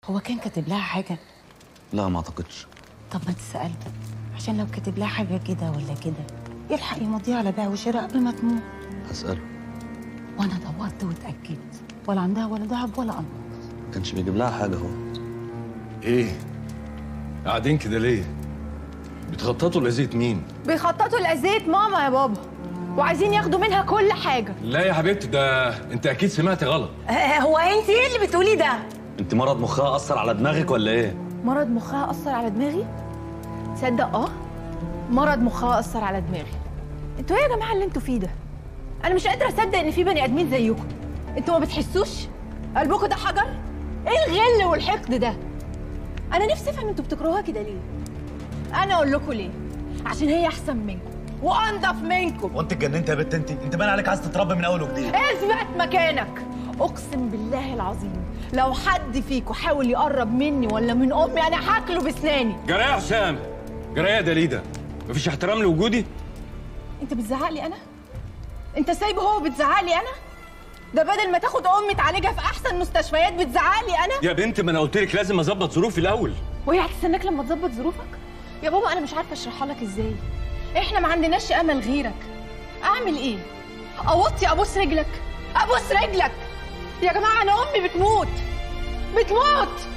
هو كان كاتب لها حاجه لا ما اعتقدش طب ما تسأله عشان لو كاتب لها حاجه كده ولا كده يلحق يمضيها على بيع وشراء قبل ما تموت هسأله وانا دورت واتاكدت ولا عندها ولا ذهب ولا قمر ما كانش بيجيب لها حاجة هو ايه قاعدين كده ليه بتخططوا لأذية مين بيخططوا لأذية ماما يا بابا وعايزين ياخدوا منها كل حاجة لا يا حبيبتي ده انت اكيد سمعت غلط هو انت ايه اللي بتقولي ده انت مرض مخها أثر على دماغك ولا ايه؟ مرض مخها أثر على دماغي تصدق اه مرض مخها أثر على دماغي انتوا ايه يا جماعة اللي انتوا فيه ده انا مش قادرة اصدق ان في بني ادمين زيكم انتوا ما بتحسوش قلبكم ده حجر ايه الغل والحقد ده انا نفسي افهم انتوا بتكرهوها كده ليه انا اقول لكم ليه عشان هي احسن منكم وانضف منكم وانت اتجننت يا بنت انت انت باين عليك عايز تتربى من اول وجديد اثبت مكانك اقسم بالله العظيم لو حد فيكم حاول يقرب مني ولا من امي انا هاكله بسناني جرى يا حسام جرى يا دليده مفيش احترام لوجودي انت بتزعق لي انا انت سايبه هو بتزعق لي انا ده بدل ما تاخد امي تعالجها في احسن مستشفيات بتزعق لي انا يا بنت ما انا قلت لك لازم اظبط ظروفي الاول وهي هتستناك لما تظبط ظروفك يا بابا انا مش عارفه اشرحها لك ازاي احنا ما عندناش امل غيرك اعمل ايه اوطي ابوس رجلك ابوس رجلك يا جماعه انا امي بتموت بتموت